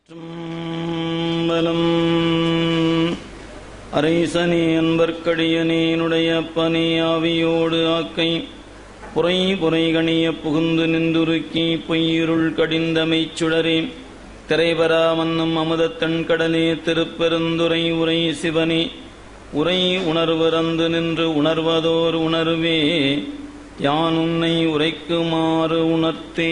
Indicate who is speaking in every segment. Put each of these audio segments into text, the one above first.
Speaker 1: திருச்சிற்றம்பலம் அரைசனே அன்பர்க்கடியனேனுடைய அப்பனே ஆவியோடு ஆக்கை புரை புரைகணிய புகுந்து நின்றுருக்கி பொய்யிருள் கடிந்தமைச் சுடரே திரைபரா மன்னும் அமுதத்தன் கடலே திருப்பெருந்துரை உரை சிவனே உரை உணர்வறந்து நின்று உணர்வதோர் உணர்வே யான் உன்னை உரைக்குமாறு உணர்த்தே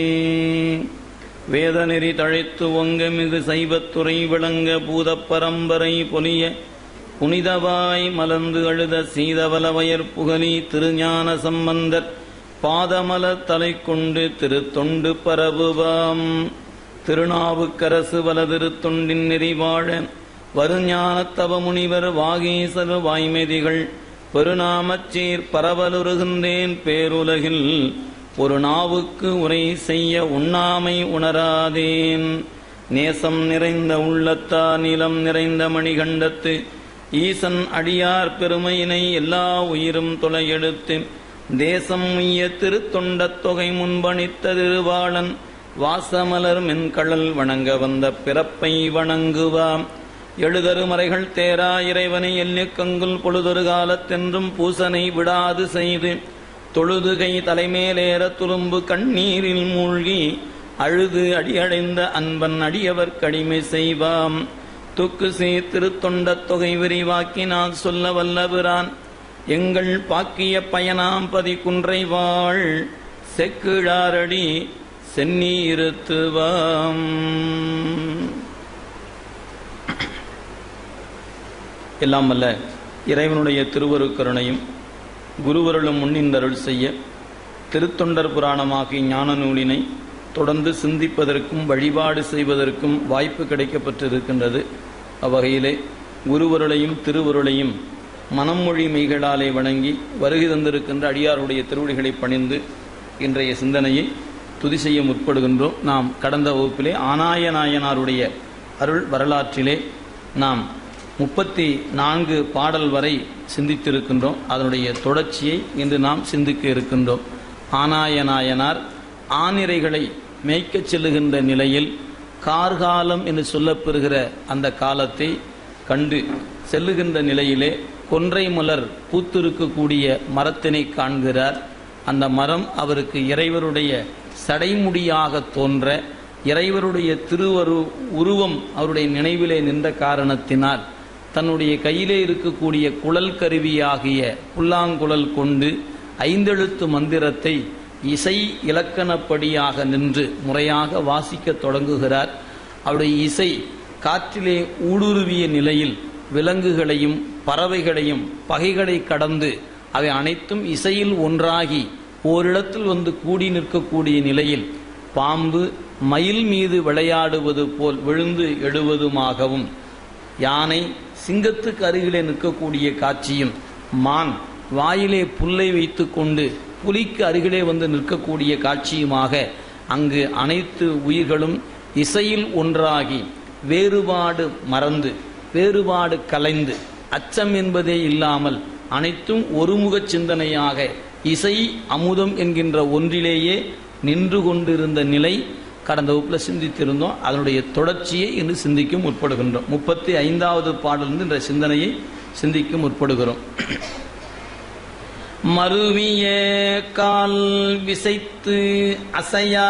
Speaker 1: வேதநெறி தழைத்து ஒங்க மிகு சைவத்துறை விளங்க பூதப் பரம்பரை பொலிய புனிதவாய் மலர்ந்து அழுத சீதவலவயர் புகழி திருஞான சம்பந்தர் பாதமலர் தலை கொண்டு திருத்தொண்டு பரவுவாம் திருநாவுக்கரசு வலதிருத்தொண்டின் நெறிவாழ வருஞானத் தவமுனிவர் வாகீசர் வாய்மெதிகள் பெருநாமச்சீர் பரவலுருகின்றேன் பேருலகில் ஒரு நாவுக்கு உரை செய்ய உண்ணாமை உணராதேன் நேசம் நிறைந்த உள்ளத்தா நிலம் நிறைந்த மணிகண்டத்து ஈசன் அடியார் பெருமையினை எல்லா உயிரும் தொலையெடுத்து தேசம் உய்ய திருத்தொண்டத் தொகை முன்பணித்த திருவாளன் வாசமலர் மென்கழல் வணங்க வந்த பிறப்பை வணங்குவாம் எழுதருமறைகள் தேரா இறைவனை எல்லிக்கங்குல் பொழுதொரு காலத்தென்றும் பூசனை விடாது செய்து தொழுதுகை தலைமேலேற துரும்பு கண்ணீரில் மூழ்கி அழுது அடியடைந்த அன்பன் அடியவர் கடிமை செய்வாம் துக்கு சே திருத்தொண்டத் தொகை விரிவாக்கினால் சொல்ல வல்லபிரான் எங்கள் பாக்கிய பயனாம் பதி குன்றை வாழ் செக்கிழாரடி சென்னீருத்துவாம் எல்லாம் வல்ல இறைவனுடைய திருவருக்கருணையும் குருவருளும் முன்னின்றருள் செய்ய திருத்தொண்டர் புராணமாகிய ஞான நூலினை தொடர்ந்து சிந்திப்பதற்கும் வழிபாடு செய்வதற்கும் வாய்ப்பு கிடைக்கப்பட்டிருக்கின்றது அவ்வகையிலே குருவருளையும் திருவருளையும் மனமொழி மெய்களாலே வணங்கி வருகை தந்திருக்கின்ற அடியாருடைய திருவடிகளை பணிந்து இன்றைய சிந்தனையை துதி செய்ய முற்படுகின்றோம் நாம் கடந்த வகுப்பிலே ஆனாய நாயனாருடைய அருள் வரலாற்றிலே நாம் முப்பத்தி நான்கு பாடல் வரை சிந்தித்திருக்கின்றோம் அதனுடைய தொடர்ச்சியை இன்று நாம் சிந்திக்க இருக்கின்றோம் ஆனாய நாயனார் ஆனிரைகளை மேய்க்கச் செல்லுகின்ற நிலையில் கார்காலம் என்று சொல்லப்பெறுகிற அந்த காலத்தை கண்டு செல்லுகின்ற நிலையிலே கொன்றை மலர் பூத்திருக்கக்கூடிய மரத்தினை காண்கிறார் அந்த மரம் அவருக்கு இறைவருடைய சடைமுடியாக தோன்ற இறைவருடைய திருவரு உருவம் அவருடைய நினைவிலே நின்ற காரணத்தினால் தன்னுடைய கையிலே இருக்கக்கூடிய குழல் கருவியாகிய புல்லாங்குழல் கொண்டு ஐந்தெழுத்து மந்திரத்தை இசை இலக்கணப்படியாக நின்று முறையாக வாசிக்கத் தொடங்குகிறார் அவருடைய இசை காற்றிலே ஊடுருவிய நிலையில் விலங்குகளையும் பறவைகளையும் பகைகளை கடந்து அவை அனைத்தும் இசையில் ஒன்றாகி ஓரிடத்தில் வந்து கூடி நிற்கக்கூடிய நிலையில் பாம்பு மயில் மீது விளையாடுவது போல் விழுந்து எழுவதுமாகவும் யானை சிங்கத்துக்கு அருகிலே நிற்கக்கூடிய காட்சியும் மான் வாயிலே புல்லை வைத்துக்கொண்டு புலிக்கு அருகிலே வந்து நிற்கக்கூடிய காட்சியுமாக அங்கு அனைத்து உயிர்களும் இசையில் ஒன்றாகி வேறுபாடு மறந்து வேறுபாடு கலைந்து அச்சம் என்பதே இல்லாமல் அனைத்தும் ஒருமுக சிந்தனையாக இசை அமுதம் என்கின்ற ஒன்றிலேயே நின்று கொண்டிருந்த நிலை கடந்த வகுப்பில் சிந்தித்திருந்தோம் அதனுடைய தொடர்ச்சியை இன்று சிந்திக்க முற்படுகின்றோம் முப்பத்தி ஐந்தாவது பாடலிருந்து என்ற சிந்தனையை சிந்திக்க முற்படுகிறோம் மருவிய கால் விசைத்து அசையா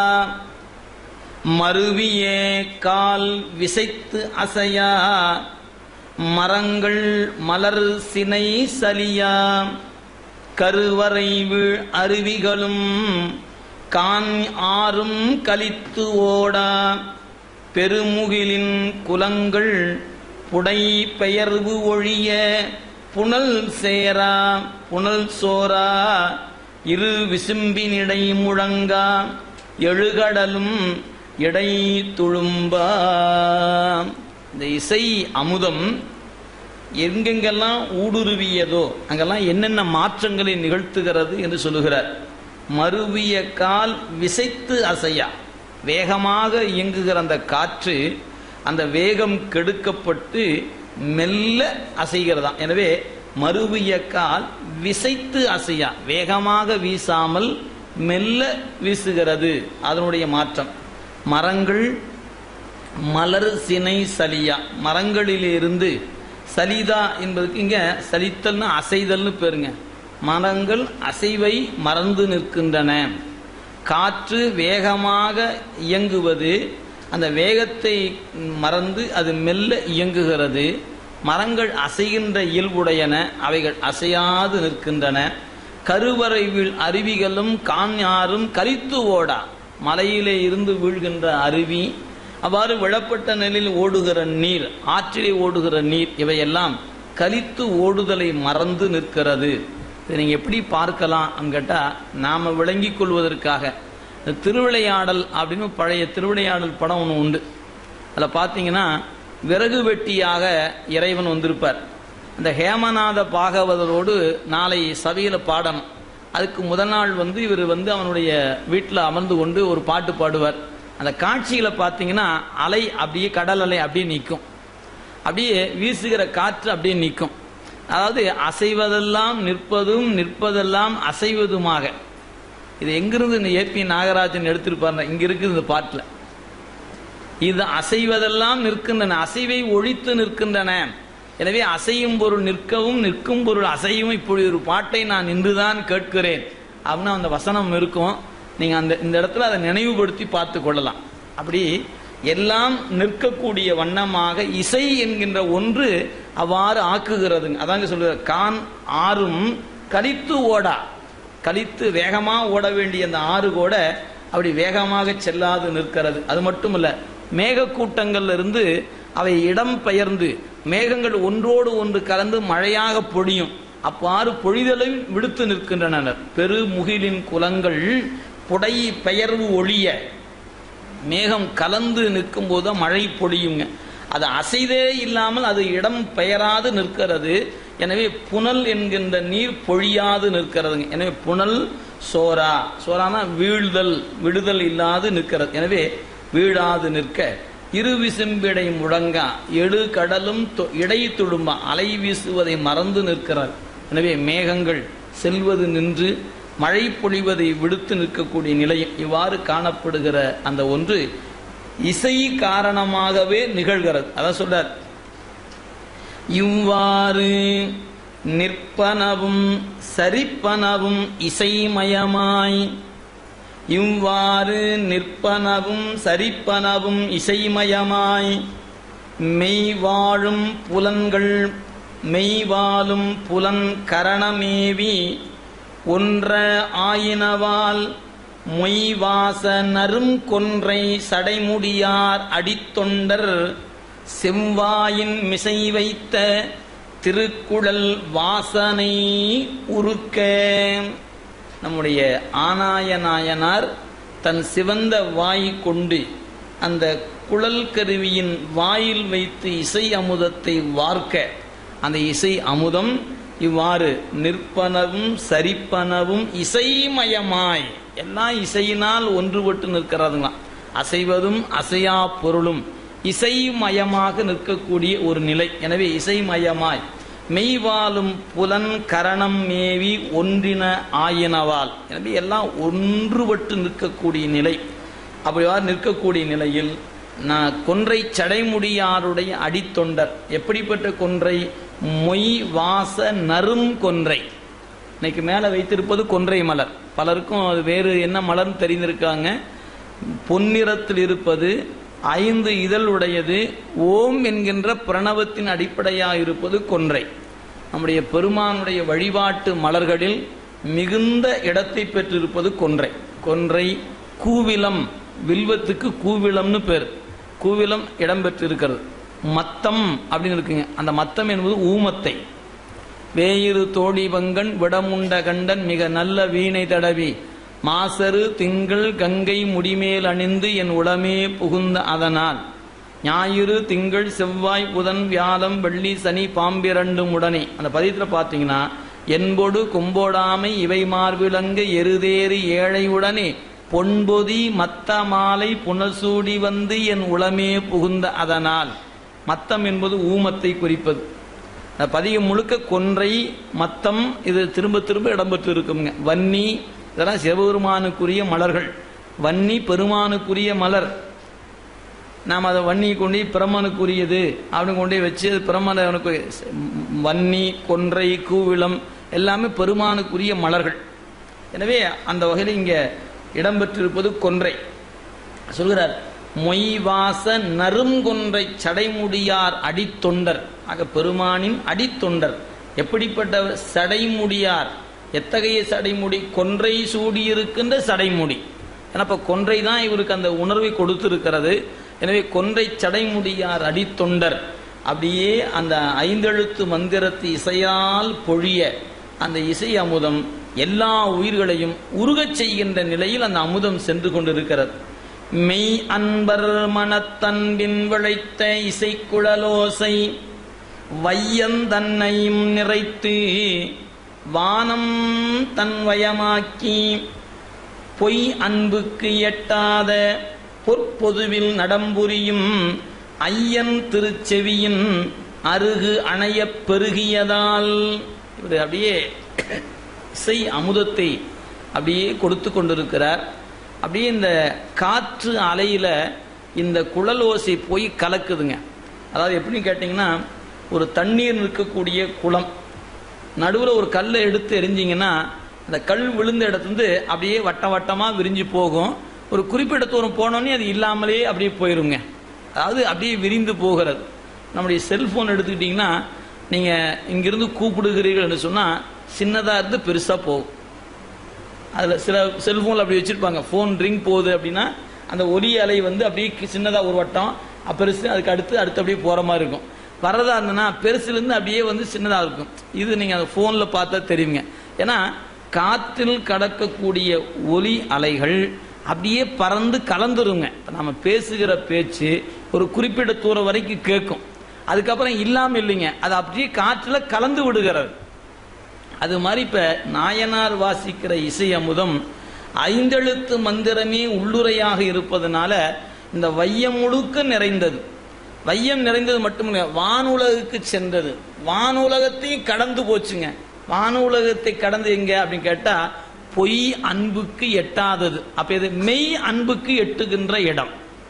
Speaker 1: மருவிய கால் விசைத்து அசையா மரங்கள் மலர் சினை சலியா கருவறை வீழ் அருவிகளும் கான் ஆறும் கலித்து ஓடா பெருமுகிலின் குலங்கள் புடை பெயர்வு ஒழிய புனல் சேரா புனல் சோரா இரு விசும்பினிடை முழங்கா எழுகடலும் இடை துளும்பா இந்த இசை அமுதம் எங்கெங்கெல்லாம் ஊடுருவியதோ அங்கெல்லாம் என்னென்ன மாற்றங்களை நிகழ்த்துகிறது என்று சொல்லுகிறார் மருவிய கால் விசைத்து அசையா வேகமாக இயங்குகிற அந்த காற்று அந்த வேகம் கெடுக்கப்பட்டு மெல்ல அசைகிறதாம் எனவே மருவிய கால் விசைத்து அசையா வேகமாக வீசாமல் மெல்ல வீசுகிறது அதனுடைய மாற்றம் மரங்கள் மலர் சினை சலியா மரங்களிலிருந்து சலிதா என்பதுக்கு இங்க சலித்தல்னு அசைதல்னு பேருங்க மரங்கள் அசைவை மறந்து நிற்கின்றன காற்று வேகமாக இயங்குவது அந்த வேகத்தை மறந்து அது மெல்ல இயங்குகிறது மரங்கள் அசைகின்ற இயல்புடையன அவைகள் அசையாது நிற்கின்றன கருவறை வீழ் அருவிகளும் காஞ்ஞாரும் கரித்து ஓடா மலையிலே இருந்து வீழ்கின்ற அருவி அவ்வாறு விழப்பட்ட நிலையில் ஓடுகிற நீர் ஆற்றிலே ஓடுகிற நீர் இவையெல்லாம் கலித்து ஓடுதலை மறந்து நிற்கிறது இதை நீங்கள் எப்படி பார்க்கலாம் கேட்டால் நாம் விளங்கிக் கொள்வதற்காக இந்த திருவிளையாடல் அப்படின்னு பழைய திருவிளையாடல் படம் ஒன்று உண்டு அதில் பார்த்தீங்கன்னா விறகு வெட்டியாக இறைவன் வந்திருப்பார் அந்த ஹேமநாத பாகவதரோடு நாளை சபையில் பாடணும் அதுக்கு முதல் நாள் வந்து இவர் வந்து அவனுடைய வீட்டில் அமர்ந்து கொண்டு ஒரு பாட்டு பாடுவார் அந்த காட்சிகளை பார்த்தீங்கன்னா அலை அப்படியே கடல் அலை அப்படியே நிற்கும் அப்படியே வீசுகிற காற்று அப்படியே நிற்கும் அதாவது அசைவதெல்லாம் நிற்பதும் நிற்பதெல்லாம் அசைவதுமாக இது எங்கிருந்து இந்த ஏபி நாகராஜன் எடுத்திருப்பார் இங்க இருக்குது இந்த பாட்டில் இது அசைவதெல்லாம் நிற்கின்றன அசைவை ஒழித்து நிற்கின்றன எனவே அசையும் பொருள் நிற்கவும் நிற்கும் பொருள் அசையும் இப்படி ஒரு பாட்டை நான் இன்றுதான் கேட்கிறேன் அப்படின்னு அந்த வசனம் இருக்கும் நீங்க அந்த இந்த இடத்துல அதை நினைவுபடுத்தி பார்த்து கொள்ளலாம் அப்படி எல்லாம் நிற்கக்கூடிய வண்ணமாக இசை என்கின்ற ஒன்று அவ்வாறு ஆக்குகிறதுங்க அதாங்க சொல்ற கான் ஆறும் கலித்து ஓடா கலித்து வேகமா ஓட வேண்டிய அந்த ஆறு கூட அப்படி வேகமாக செல்லாது நிற்கிறது அது மட்டும் இல்ல மேகக்கூட்டங்கள்ல இருந்து அவை இடம் பெயர்ந்து மேகங்கள் ஒன்றோடு ஒன்று கலந்து மழையாக பொழியும் அப்பாறு பொழிதலை விடுத்து நிற்கின்றனர் பெருமுகிலின் குலங்கள் புடை பெயர்வு ஒழிய மேகம் கலந்து நிற்கும் போது மழை பொழியுங்க அது அசைதே இல்லாமல் அது இடம் பெயராது நிற்கிறது எனவே புனல் என்கின்ற நீர் பொழியாது நிற்கிறதுங்க எனவே புனல் சோரா சோரானா வீழ்தல் விடுதல் இல்லாது நிற்கிறது எனவே வீழாது நிற்க இரு விசும்பிடை முழங்கா எழு கடலும் தொ- இடை துடும்பா அலை வீசுவதை மறந்து நிற்கிறார் எனவே மேகங்கள் செல்வது நின்று மழை பொழிவதை விடுத்து நிற்கக்கூடிய நிலையம் இவ்வாறு காணப்படுகிற அந்த ஒன்று இசை காரணமாகவே நிகழ்கிறது அதான் சொல்றார் இவ்வாறு நிற்பனவும் சரிப்பனவும் இசைமயமாய் இவ்வாறு நிற்பனவும் சரிப்பனவும் இசைமயமாய் மெய்வாழும் புலன்கள் மெய்வாழும் புலன் கரணமேவி ஒன்ற ஆயினவால் மொய்வாச நரும் கொன்றை சடைமுடியார் அடித்தொண்டர் செவ்வாயின் மிசை வைத்த திருக்குழல் வாசனை உருக்க நம்முடைய ஆனாய நாயனார் தன் சிவந்த வாய் கொண்டு அந்த குழல் கருவியின் வாயில் வைத்து இசை அமுதத்தை வார்க்க அந்த இசை அமுதம் இவ்வாறு நிற்பனவும் சரிப்பனவும் இசைமயமாய் எல்லாம் இசையினால் ஒன்றுபட்டு நிற்கிறதுங்களாம் அசைவதும் அசையா பொருளும் இசைமயமாக நிற்கக்கூடிய ஒரு நிலை எனவே இசைமயமாய் மெய்வாலும் புலன் கரணம் மேவி ஒன்றின ஆயினவால் எனவே எல்லாம் ஒன்றுபட்டு நிற்கக்கூடிய நிலை அப்படிவாறு நிற்கக்கூடிய நிலையில் நான் கொன்றை சடைமுடியாருடைய அடித்தொண்டர் எப்படிப்பட்ட கொன்றை மொய் வாச நறும் கொன்றை இன்னைக்கு மேலே வைத்திருப்பது கொன்றை மலர் பலருக்கும் அது வேறு என்ன மலர்னு தெரிந்திருக்காங்க பொன்னிறத்தில் இருப்பது ஐந்து இதழ் உடையது ஓம் என்கின்ற பிரணவத்தின் அடிப்படையாக இருப்பது கொன்றை நம்முடைய பெருமானுடைய வழிபாட்டு மலர்களில் மிகுந்த இடத்தை பெற்றிருப்பது கொன்றை கொன்றை கூவிலம் வில்வத்துக்கு கூவிலம்னு பேர் கூவிலம் இடம்பெற்றிருக்கிறது மத்தம் அப்படின்னு இருக்குங்க அந்த மத்தம் என்பது ஊமத்தை வேயிரு தோழி பங்கன் விடமுண்ட கண்டன் மிக நல்ல வீணை தடவி மாசரு திங்கள் கங்கை முடிமேல் அணிந்து என் உளமே புகுந்த அதனால் ஞாயிறு திங்கள் செவ்வாய் புதன் வியாழம் வெள்ளி சனி பாம்பிரண்டும் உடனே அந்த பதியத்தில் பார்த்தீங்கன்னா என்பொடு கொம்போடாமை இவை மார்பிலங்க எருதேறி ஏழை உடனே பொன்பொதி மத்த மாலை புனசூடி வந்து என் உளமே புகுந்த அதனால் மத்தம் என்பது ஊமத்தை குறிப்பது அந்த பதிகம் முழுக்க கொன்றை மத்தம் இது திரும்ப திரும்ப இடம்பெற்று இருக்குங்க வன்னி இதெல்லாம் சிவபெருமானுக்குரிய மலர்கள் வன்னி பெருமானுக்குரிய மலர் நாம் அதை வன்னி கொண்டு போய் பிரம்மனுக்குரியது அப்படின்னு கொண்டு போய் வச்சு அது பிரம்மனுக்கு வன்னி கொன்றை கூவிளம் எல்லாமே பெருமானுக்குரிய மலர்கள் எனவே அந்த வகையில் இங்கே இடம்பெற்றிருப்பது கொன்றை சொல்கிறார் மொய்வாச நறுங்கொன்றை சடைமுடியார் அடித்தொண்டர் ஆக பெருமானின் அடித்தொண்டர் எப்படிப்பட்ட சடைமுடியார் எத்தகைய சடைமுடி கொன்றை சூடியிருக்கின்ற சடைமுடி ஏன்னா இப்போ கொன்றை தான் இவருக்கு அந்த உணர்வை கொடுத்திருக்கிறது எனவே கொன்றை சடைமுடியார் அடித்தொண்டர் அப்படியே அந்த ஐந்தெழுத்து மந்திரத்து இசையால் பொழிய அந்த இசை அமுதம் எல்லா உயிர்களையும் உருகச் செய்கின்ற நிலையில் அந்த அமுதம் சென்று கொண்டிருக்கிறது மெய் அன்பர் மனத்தன்பின் விளைத்த இசைக்குழலோசை வையந்தன்னையும் நிறைத்து வானம் தன்வயமாக்கி பொய் அன்புக்கு எட்டாத பொற்பொதுவில் நடம்புரியும் ஐயன் திருச்செவியின் அருகு அணையப் பெருகியதால் இவர் அப்படியே இசை அமுதத்தை அப்படியே கொடுத்து கொண்டிருக்கிறார் அப்படியே இந்த காற்று அலையில இந்த குழல் ஓசை போய் கலக்குதுங்க அதாவது எப்படின்னு கேட்டிங்கன்னா ஒரு தண்ணீர் நிற்கக்கூடிய குளம் நடுவில் ஒரு கல்லை எடுத்து எரிஞ்சிங்கன்னா அந்த கல் விழுந்த இடத்துலேருந்து அப்படியே வட்ட வட்டமாக விரிஞ்சு போகும் ஒரு குறிப்பிட்ட தூரம் போனோடனே அது இல்லாமலே அப்படியே போயிருங்க அதாவது அப்படியே விரிந்து போகிறது நம்முடைய செல்ஃபோன் எடுத்துக்கிட்டிங்கன்னா நீங்கள் இங்கிருந்து கூப்பிடுகிறீர்கள்னு சொன்னால் சின்னதாக இருந்து பெருசாக போகும் அதில் சில செல்ஃபோனில் அப்படி வச்சுருப்பாங்க ஃபோன் ரிங் போகுது அப்படின்னா அந்த ஒலி அலை வந்து அப்படியே சின்னதாக ஒரு வட்டம் அஹ் பெருசு அதுக்கு அடுத்து அடுத்து அப்படியே போகிற மாதிரி இருக்கும் வரதா இருந்ததுன்னா பெருசுலேருந்து அப்படியே வந்து சின்னதாக இருக்கும் இது நீங்கள் அந்த ஃபோனில் பார்த்தா தெரியுங்க ஏன்னா காற்றில் கடக்கக்கூடிய ஒலி அலைகள் அப்படியே பறந்து கலந்துருங்க இப்போ நம்ம பேசுகிற பேச்சு ஒரு குறிப்பிட்ட தூரம் வரைக்கும் கேட்கும் அதுக்கப்புறம் இல்லாமல் இல்லைங்க அது அப்படியே காற்றில் கலந்து விடுகிறது அது மாதிரி இப்ப நாயனார் வாசிக்கிற இசை அமுதம் ஐந்தெழுத்து மந்திரமே உள்ளுரையாக இருப்பதனால இந்த வையம் முழுக்க நிறைந்தது வையம் நிறைந்தது மட்டுமில்ல வானுலகுக்கு சென்றது வானுலகத்தையும் கடந்து போச்சுங்க வானுலகத்தை கடந்து எங்க அப்படின்னு கேட்டா பொய் அன்புக்கு எட்டாதது அப்ப இது மெய் அன்புக்கு எட்டுகின்ற இடம்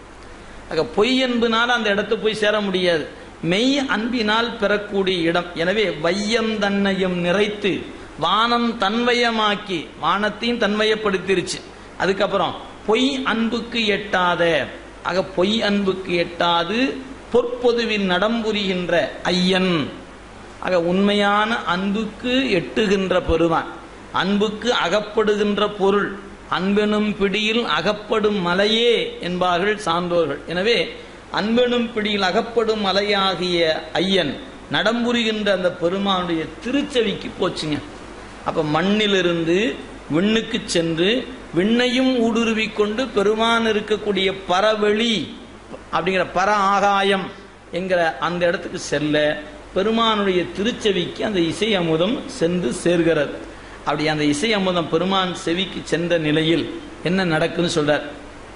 Speaker 1: ஆக பொய் அன்பினால் அந்த இடத்தை போய் சேர முடியாது மெய் அன்பினால் பெறக்கூடிய இடம் எனவே வையம் தன்னையும் நிறைத்து வானம் தன்வயமாக்கி வானத்தையும் தன்வயப்படுத்திருச்சு அதுக்கப்புறம் பொய் அன்புக்கு எட்டாத ஆக பொய் அன்புக்கு எட்டாது பொற்பொதுவில் நடம்புரிகின்ற ஐயன் ஆக உண்மையான அன்புக்கு எட்டுகின்ற பெருமான் அன்புக்கு அகப்படுகின்ற பொருள் அன்பெனும் பிடியில் அகப்படும் மலையே என்பார்கள் சான்றோர்கள் எனவே அன்பெனும் பிடியில் அகப்படும் மலையாகிய ஐயன் நடம்புரிகின்ற அந்த பெருமானுடைய திருச்செவிக்கு போச்சுங்க அப்ப மண்ணிலிருந்து விண்ணுக்கு சென்று விண்ணையும் ஊடுருவி கொண்டு பெருமான் இருக்கக்கூடிய பரவெளி அப்படிங்கிற பர ஆகாயம் என்கிற அந்த இடத்துக்கு செல்ல பெருமானுடைய திருச்செவிக்கு அந்த இசை அமுதம் சென்று சேர்கிறது அப்படி அந்த இசை அமுதம் பெருமான் செவிக்கு சென்ற நிலையில் என்ன நடக்குன்னு சொல்றார்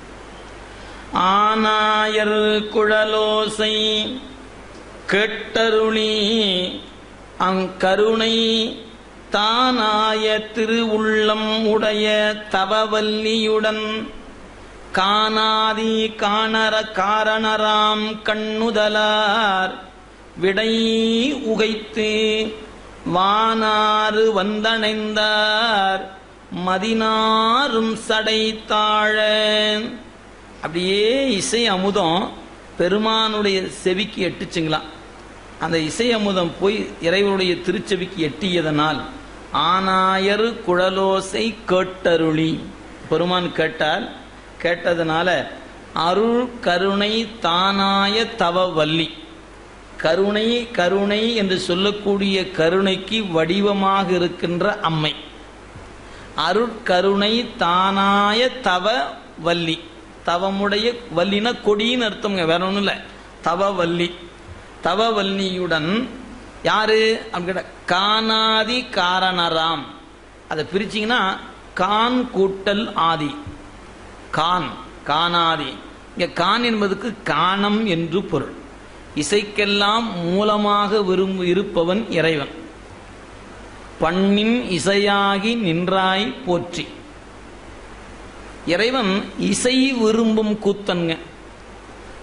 Speaker 1: ஆனாயர் குழலோசை கேட்டருளி அங்கருணை தானாய திருவுள்ளம் உடைய தவவல்லியுடன் காணாதி காணர காரணராம் கண்ணுதலார் விடை உகைத்து வானாறு வந்தணைந்தார் மதினாரும் சடை தாழ அப்படியே இசை அமுதம் பெருமானுடைய செவிக்கு எட்டுச்சுங்களாம் அந்த இசை அமுதம் போய் இறைவனுடைய திருச்செவிக்கு எட்டியதனால் ஆனாயர் குழலோசை கேட்டருளி பெருமான் கேட்டார் கேட்டதனால அருள் கருணை தானாய தவ வள்ளி கருணை கருணை என்று சொல்லக்கூடிய கருணைக்கு வடிவமாக இருக்கின்ற அம்மை அருட்கருணை தானாய தவ வள்ளி தவமுடைய வல்லின கொடின்னு அர்த்தம்ங்க வேற ஒன்றும் இல்லை தவ வள்ளி தவ வல்லியுடன் யாரு அப்படின்னா காணாதி காரணராம் அதை பிரிச்சிங்கன்னா கான் கூட்டல் ஆதி கான் காணாதி இங்க கான் என்பதுக்கு காணம் என்று பொருள் இசைக்கெல்லாம் மூலமாக விரும்பு இருப்பவன் இறைவன் பண்ணின் இசையாகி நின்றாய் போற்றி இறைவன் இசை விரும்பும் கூத்தன்க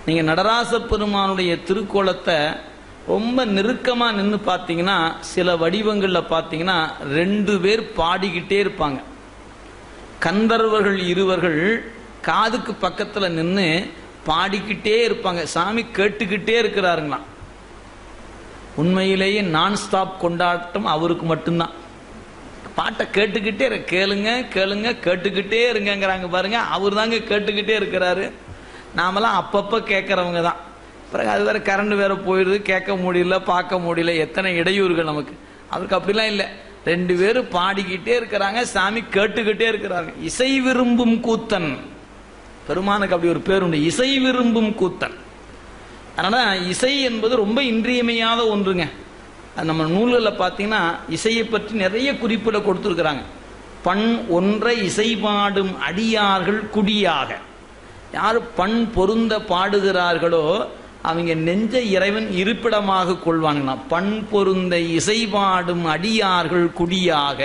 Speaker 1: நீங்கள் நடராச பெருமானுடைய திருக்கோலத்தை ரொம்ப நெருக்கமாக நின்று பார்த்தீங்கன்னா சில வடிவங்களில் பார்த்தீங்கன்னா ரெண்டு பேர் பாடிக்கிட்டே இருப்பாங்க கந்தர்வர்கள் இருவர்கள் காதுக்கு பக்கத்தில் நின்று பாடிக்கிட்டே இருப்பாங்க சாமி கேட்டுக்கிட்டே இருக்கிறாருங்களாம் உண்மையிலேயே நான் ஸ்டாப் கொண்டாட்டம் அவருக்கு மட்டும்தான் பாட்டை கேட்டுக்கிட்டே இரு கேளுங்க கேளுங்க கேட்டுக்கிட்டே இருங்கங்கிறாங்க பாருங்க அவர் தாங்க கேட்டுக்கிட்டே இருக்கிறாரு நாமெல்லாம் அப்பப்போ கேட்குறவங்க தான் பிறகு அது வேற கரண்ட் வேற போயிடுது கேட்க முடியல பார்க்க முடியல எத்தனை இடையூறுகள் நமக்கு அவருக்கு அப்படிலாம் இல்லை ரெண்டு பேரும் பாடிக்கிட்டே இருக்கிறாங்க சாமி கேட்டுக்கிட்டே இருக்கிறாங்க இசை விரும்பும் கூத்தன் பெருமானுக்கு அப்படி ஒரு பேர் உண்டு இசை விரும்பும் கூத்தன் அதனால இசை என்பது ரொம்ப இன்றியமையாத ஒன்றுங்க அது நம்ம நூல்களில் பார்த்தீங்கன்னா இசையை பற்றி நிறைய குறிப்பிட கொடுத்துருக்குறாங்க பண் ஒன்றை இசை பாடும் அடியார்கள் குடியாக யார் பண் பொருந்த பாடுகிறார்களோ அவங்க நெஞ்ச இறைவன் இருப்பிடமாக கொள்வாங்களாம் பண் பொருந்த இசை பாடும் அடியார்கள் குடியாக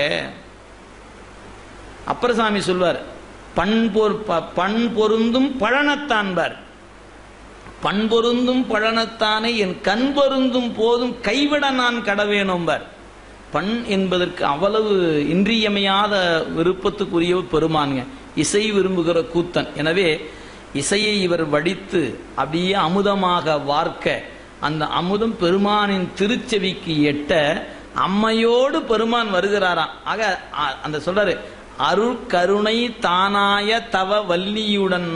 Speaker 1: அப்பரசாமி சொல்வார் பண் பொரு ப- பண் பொருந்தும் பழனத்தான்பார் பண் பொருந்தும் பழனத்தானே என் கண் பொருந்தும் போதும் கைவிட நான் கடவேனோம்பார் பண் என்பதற்கு அவ்வளவு இன்றியமையாத விருப்பத்துக்குரிய பெருமானுங்க இசை விரும்புகிற கூத்தன் எனவே இசையை இவர் வடித்து அப்படியே அமுதமாக வார்க்க அந்த அமுதம் பெருமானின் திருச்செவிக்கு எட்ட அம்மையோடு பெருமான் வருகிறாராம் ஆக அ- அந்த சொல்றாரு அருள் கருணை தானாய தவ வல்லியுடன்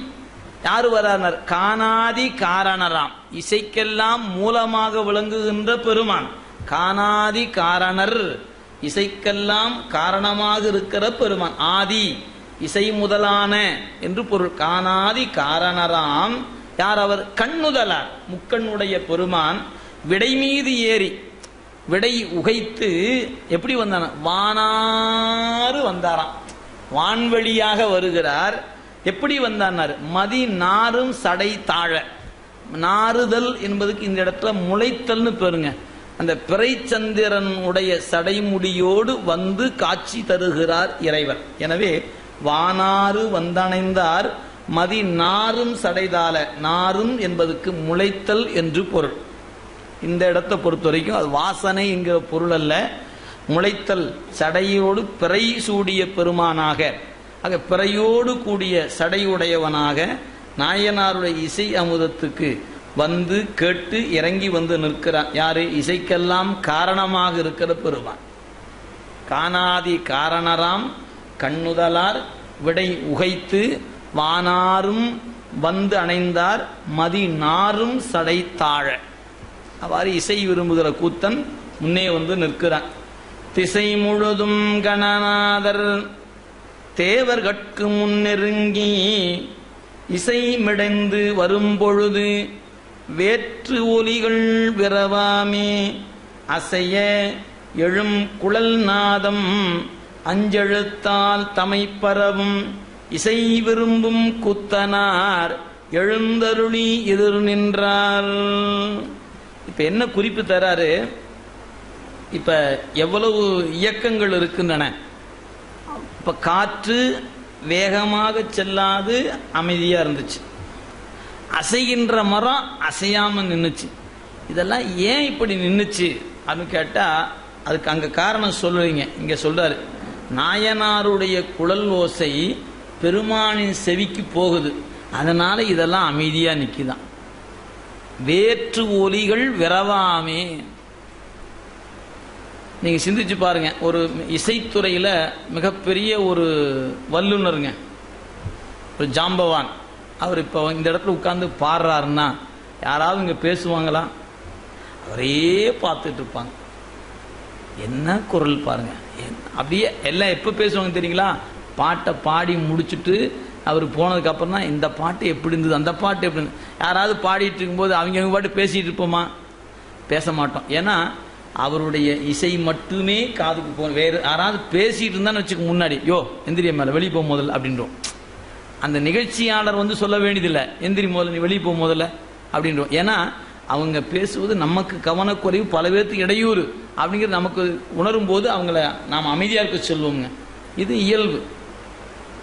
Speaker 1: யாரு வரானர் காணாதி காரணராம் இசைக்கெல்லாம் மூலமாக விளங்குகின்ற பெருமான் காணாதி காரணர் இசைக்கெல்லாம் காரணமாக இருக்கிற பெருமான் ஆதி இசை முதலான என்று பொருள் காணாதி காரணராம் யார் அவர் கண்ணுதலார் முக்கண்ணுடைய பெருமான் விடை மீது ஏறி விடை உகைத்து எப்படி வந்தான வானாறு வந்தாராம் வான்வழியாக வருகிறார் எப்படி வந்தார் மதி நாரும் சடை தாழ நாறுதல் என்பதுக்கு இந்த இடத்துல முளைத்தல்னு பேருங்க அந்த பிறைச்சந்திரன் உடைய சடைமுடியோடு வந்து காட்சி தருகிறார் இறைவர் எனவே வானாறு வந்தணைந்தார் மதி நாரும் சடைதால நாரும் என்பதுக்கு முளைத்தல் என்று பொருள் இந்த இடத்தை பொறுத்த வரைக்கும் அது வாசனை என்கிற பொருள் அல்ல முளைத்தல் சடையோடு பிறை சூடிய பெருமானாக ஆக பிறையோடு கூடிய சடையுடையவனாக நாயனாருடைய இசை அமுதத்துக்கு வந்து கேட்டு இறங்கி வந்து நிற்கிறான் யாரு இசைக்கெல்லாம் காரணமாக இருக்கிற பெருமான் காணாதி காரணராம் கண்ணுதலார் விடை உகைத்து வானாரும் வந்து அணைந்தார் மதி நாரும் சடை தாழ அவ்வாறு இசை விரும்புகிற கூத்தன் முன்னே வந்து நிற்கிறான் திசை முழுதும் கணநாதர் தேவர்கட்கு முன்னெருங்கி இசை மிடைந்து வரும்பொழுது வேற்று ஒலிகள் விரவாமே அசைய எழும் குழல் நாதம் அஞ்செழுத்தால் தமை பரவும் இசை விரும்பும் குத்தனார் எழுந்தருளி எதிர் நின்றார் இப்ப என்ன குறிப்பு தராரு இப்ப எவ்வளவு இயக்கங்கள் இருக்கின்றன இப்ப காற்று வேகமாக செல்லாது அமைதியா இருந்துச்சு அசைகின்ற மரம் அசையாம நின்னுச்சு இதெல்லாம் ஏன் இப்படி நின்னுச்சு அப்படின்னு கேட்டா அதுக்கு அங்க காரணம் சொல்லுவீங்க இங்க சொல்றாரு நாயனாருடைய குழல் ஓசை பெருமானின் செவிக்கு போகுது அதனால இதெல்லாம் அமைதியா நிக்குதாம் வேற்று ஒலிகள் விரவாமே நீங்க சிந்திச்சு பாருங்க ஒரு இசைத்துறையில மிகப்பெரிய ஒரு வல்லுனருங்க ஒரு ஜாம்பவான் அவர் இப்போ இந்த இடத்துல உட்கார்ந்து பாடுறாருன்னா யாராவது இங்க பேசுவாங்களா அவரே பார்த்துட்டு இருப்பாங்க என்ன குரல் பாருங்க என்ன- அப்படியே எல்லாம் எப்போ பேசுவாங்க தெரியுங்களா பாட்டை பாடி முடிச்சுட்டு அவர் போனதுக்கு அப்புறம் தான் இந்த பாட்டு எப்படி இருந்தது அந்த பாட்டு எப்படி இருந்தது யாராவது பாடிட்டு இருக்கும்போது அவங்க அவங்க பாட்டு பேசிட்டு இருப்போமா பேச மாட்டோம் ஏன்னா அவருடைய இசை மட்டுமே காதுக்கு போ வேறு யாராவது பேசிட்டு இருந்தான்னு வச்சுக்க முன்னாடி யோ எந்திரிய மேல வெளியே போ முதல்ல அப்படின்றோம் அந்த நிகழ்ச்சியாளர் வந்து சொல்ல வேண்டியதில்லை எந்திரி முதல்ல நீ வெளியே போ முதல்ல அப்படின்றோம் ஏன்னா அவங்க பேசுவது நமக்கு கவனக்குறைவு பல பேர்த்துக்கு இடையூறு அப்படிங்கிறது நமக்கு உணரும் போது அவங்கள நாம் அமைதியாக இருக்க சொல்லுவோங்க இது இயல்பு